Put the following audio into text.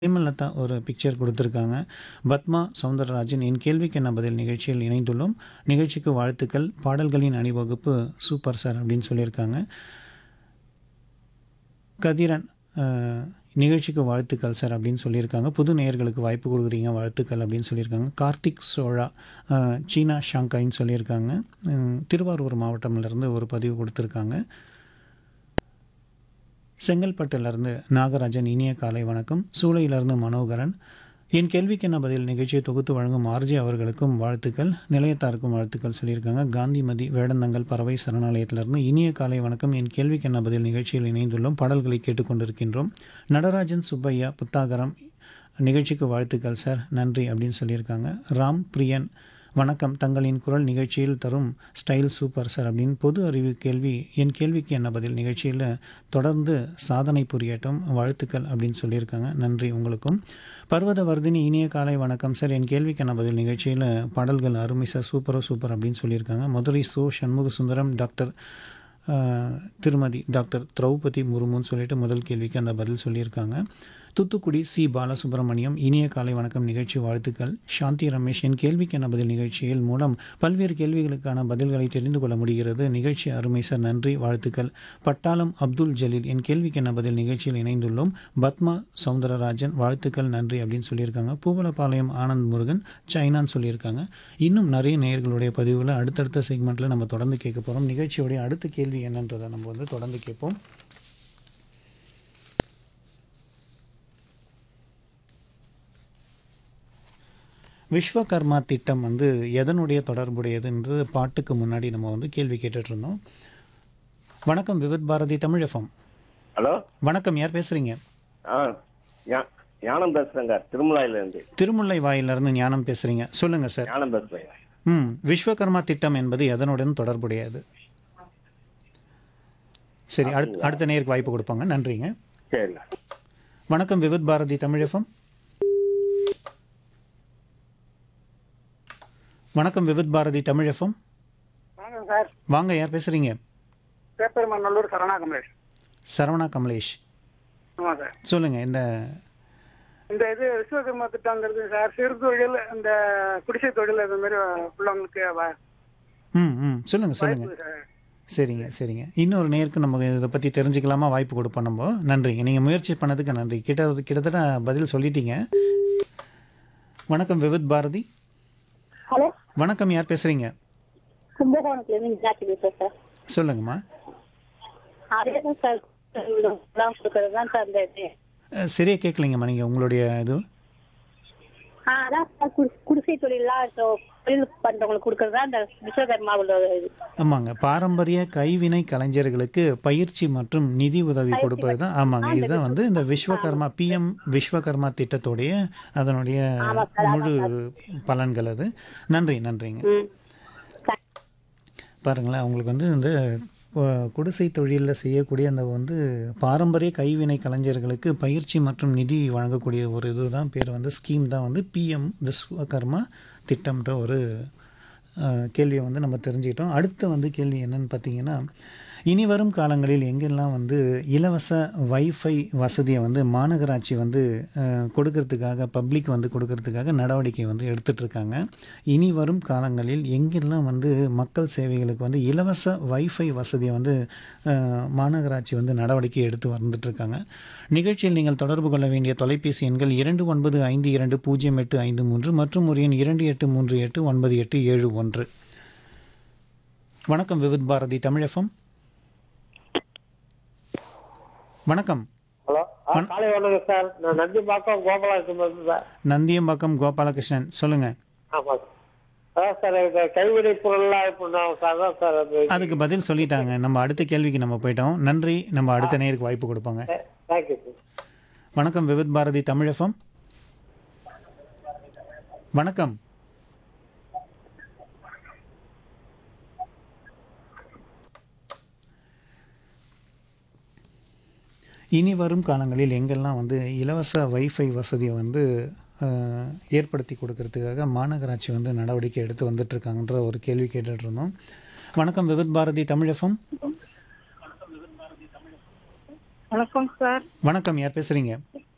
ஹேமலதா ஒரு பிக்சர் கொடுத்துருக்காங்க பத்மா சவுந்தரராஜன் என் கேள்விக்கு என்ன பதில் நிகழ்ச்சியில் இணைந்துள்ளோம் நிகழ்ச்சிக்கு வாழ்த்துக்கள் பாடல்களின் அணிவகுப்பு சூப்பர் சார் அப்படின்னு சொல்லியிருக்காங்க கதிரன் அஹ், நிகழ்ச்சிக்கு வாழ்த்துக்கள் சார் அப்படின்னு சொல்லியிருக்காங்க புது நேயர்களுக்கு வாய்ப்பு கொடுக்குறீங்க வாழ்த்துக்கள் அப்படின்னு சொல்லியிருக்காங்க கார்த்திக் சோழா அஹ், சீனா ஷாங்காயின்னு சொல்லியிருக்காங்க உம், திருவாரூர் மாவட்டம்லேருந்து ஒரு பதிவு கொடுத்துருக்காங்க செங்கல்பட்டுலேருந்து நாகராஜன் இனிய காலை வணக்கம் சூளையிலிருந்து மனோகரன் என் கேள்விக்கு என்ன பதில் நிகழ்ச்சியை தொகுத்து வழங்கும் ஆர்ஜி அவர்களுக்கும் வாழ்த்துக்கள் நிலையத்தாருக்கும் வாழ்த்துக்கள் சொல்லியிருக்காங்க காந்திமதி வேடந்தங்கல் பறவை சரணாலயத்திலிருந்து இனிய காலை வணக்கம் என் கேள்விக்கு என்ன பதில் நிகழ்ச்சியில் இணைந்துள்ளோம் பாடல்களை கேட்டுக்கொண்டிருக்கின்றோம் நடராஜன் சுப்பையா புத்தாகரம் நிகழ்ச்சிக்கு வாழ்த்துக்கள் சார் நன்றி அப்படின்னு சொல்லியிருக்காங்க ராம் பிரியன் வணக்கம் தங்களின் குரல் நிகழ்ச்சியில் தரும் ஸ்டைல் சூப்பர் சார் அப்படின்னு பொது அறிவு கேள்வி என் கேள்விக்கு என்ன பதில் நிகழ்ச்சியில் தொடர்ந்து சாதனை புரியட்டும் வாழ்த்துக்கள் அப்படின்னு சொல்லியிருக்காங்க நன்றி உங்களுக்கும் பர்வத வர்தினி இனிய காலை வணக்கம் சார் என் கேள்விக்கு என்ன பதில் நிகழ்ச்சியில் பாடல்கள் அருமை சார் சூப்பரோ சூப்பர் அப்படின்னு சொல்லியிருக்காங்க மதுரை சோ சண்முக சுந்தரம் டாக்டர் ஆஹ், திருமதி டாக்டர் திரௌபதி முர்முன்னு சொல்லிட்டு முதல் கேள்விக்கு அந்த பதில் சொல்லியிருக்காங்க தூத்துக்குடி சி பாலசுப்ரமணியம் இனிய காலை வணக்கம் நிகழ்ச்சி வாழ்த்துக்கள் சாந்தி ரமேஷ் என் கேள்விக்கு என்ன பதில் நிகழ்ச்சியில் மூலம் பல்வேறு கேள்விகளுக்கான பதில்களை தெரிந்து கொள்ள முடிகிறது நிகழ்ச்சி அருமை சார் நன்றி வாழ்த்துக்கள் பட்டாளம் அப்துல் ஜலீல் என் கேள்விக்கு என்ன பதில் நிகழ்ச்சியில் இணைந்துள்ளோம் பத்மா சவுந்தரராஜன் வாழ்த்துக்கள் நன்றி அப்படின்னு சொல்லியிருக்காங்க பூவலப்பாளையம் ஆனந்த் முருகன் சைனான்னு சொல்லியிருக்காங்க இன்னும் நிறைய நேயர்களுடைய பதிவுகளை அடுத்தடுத்த செக்மெண்ட்டில் நம்ம தொடர்ந்து கேட்க போகிறோம் நிகழ்ச்சியோடைய அடுத்த கேள்வி என்னன்றதை நம்ம வந்து தொடர்ந்து கேட்போம் விஸ்வகர்மா திட்டம் வந்து எதனுடைய தொடர்புடையதுன்றது பாட்டுக்கு முன்னாடி நம்ம வந்து கேள்வி கேட்டுட்டு இருந்தோம் வணக்கம் விவித் பாரதி தமிழ் எஃப்எம் ஹலோ வணக்கம் யார் பேசுறீங்க ஆ ஞா- ஞானம் பேசுறேங்க திருமலாயிலேருந்து திருமுல்லை வாயிலிருந்து ஞானம் பேசுறீங்க சொல்லுங்க சார் ஞானம் பேசுறேங்க ம் விஸ்வகர்மா திட்டம் என்பது எதனுடன் தொடர்புடையது சரி அடுத்த அடுத்த நேருக்கு வாய்ப்பு கொடுப்பாங்க நன்றிங்க சரி வணக்கம் விவித் பாரதி தமிழ் எஃப்எம் வணக்கம் விவித் பாரதி தமிழ் எஃப்எம் வணக்கம் சார் வாங்க யார் பேசுறீங்க பேப்பெருமநல்லூர் சரணா கமலேஷ் சரவணா கமலேஷ் ஆமாம் சார் சொல்லுங்க இந்த இந்த இது விஸ்வகர்மா திட்டங்கிறது சார் சிறு தொழில் இந்த குடிசை தொழில் இந்த மாதிரி உள்ளவங்களுக்கு வ- ம் ம் சொல்லுங்க சொல்லுங்க வாய்ப்பு சார் சரிங்க சரிங்க இன்னொரு நேருக்கு நம்ம இதை பற்றி தெரிஞ்சுக்கலாமா வாய்ப்பு கொடுப்போம் நம்ம நன்றிங்க நீங்கள் முயற்சி பண்ணதுக்கு நன்றி கிட்ட கிட்டத்தட்ட பதில் சொல்லிட்டீங்க வணக்கம் விவித் பாரதி ஹலோ வணக்கம் யார் பேசுகிறீங்க கும்பகோணத்துலேருந்து மீனாட்சி பேசுகிறேன் சார் சொல்லுங்கம்மா அதே தான் சார் எல்லாம் கொடுக்கறது தான் சார் இந்த இது அஹ், சரியா கேட்கலைங்கம்மா நீங்கள் உங்களுடைய இது ஆ அதான் சார் குடி குடிசை தொழிலாம் இப்போ தொழில் பண்ணுறவங்களுக்கு கொடுக்கறது தான் இந்த விஸ்வகர்மாவோட இது ஆமாங்க பாரம்பரிய கைவினை கலைஞர்களுக்கு பயிற்சி மற்றும் நிதி உதவி கொடுப்பது தான் ஆமாங்க இதுதான் வந்து இந்த விஸ்வகர்மா பிஎம் விஸ்வகர்மா திட்டத்துடைய அதனுடைய முழு பலன்கள் அது நன்றி நன்றிங்க ம் பாருங்களேன் அவங்களுக்கு வந்து இந்த அஹ், குடிசை தொழிலில் செய்யக்கூடிய அந்த வந்து பாரம்பரிய கைவினை கலைஞர்களுக்கு பயிற்சி மற்றும் நிதி வழங்கக்கூடிய ஒரு இதுதான் பேர் வந்து ஸ்கீம் தான் வந்து பிஎம் விஸ்வகர்மா திட்டம்ன்ற ஒரு அஹ், கேள்வியை வந்து நம்ம தெரிஞ்சுக்கிட்டோம் அடுத்த வந்து கேள்வி என்னன்னு பார்த்தீங்கன்னா இனி வரும் காலங்களில் எங்கெல்லாம் வந்து இலவச வைஃபை வசதியை வந்து மாநகராட்சி வந்து அஹ், கொடுக்கறதுக்காக பப்ளிக் வந்து கொடுக்கறதுக்காக நடவடிக்கை வந்து எடுத்துட்டு இருக்காங்க இனி வரும் காலங்களில் எங்கெல்லாம் வந்து மக்கள் சேவைகளுக்கு வந்து இலவச வைஃபை வசதியை வந்து அஹ், மாநகராட்சி வந்து நடவடிக்கை எடுத்து வந்துட்டு இருக்காங்க நிகழ்ச்சியில் நீங்கள் தொடர்பு கொள்ள வேண்டிய தொலைபேசி எண்கள் இரண்டு ஒன்பது ஐந்து இரண்டு பூஜ்ஜியம் எட்டு ஐந்து மூன்று மற்றும் ஒரு எண் இரண்டு எட்டு மூன்று எட்டு ஒன்பது எட்டு ஏழு ஒன்று வணக்கம் விவித் பாரதி தமிழ் எஃப்எம் வணக்கம் ஹலோ ஆ, காலை வணக்கம் சார் நான் நந்திம்பாக்கம் கோபாலகிருஷ்ணன் சார் நந்தியம்பாக்கம் கோபாலகிருஷ்ணன் சொல்லுங்க ஆமாம் சார் அதான் சார் இந்த கைவினை பொருள்லாம் இப்போ நான் சார் அதான் சார் அது அதுக்கு பதில் சொல்லிட்டாங்க நம்ம அடுத்த கேள்விக்கு நம்ம போயிட்டோம் நன்றி நம்ம அடுத்த நேருக்கு வாய்ப்பு கொடுப்பாங்க தேங்க்யூ சார் வணக்கம் விவித் பாரதி தமிழ் எஃப்எம் வணக்கம் இனி வரும் காலங்களில் எங்கெல்லாம் வந்து இலவச வைஃபை வசதியை வந்து அஹ், ஏற்படுத்தி கொடுக்கறதுக்காக மாநகராட்சி வந்து நடவடிக்கை எடுத்து வந்துட்டு இருக்காங்கன்ற ஒரு கேள்வி கேட்டுட்டு இருந்தோம் வணக்கம் விவித் பாரதி தமிழ் எஃப்எம் வணக்கம் சார் வணக்கம் யார் பேசுறீங்க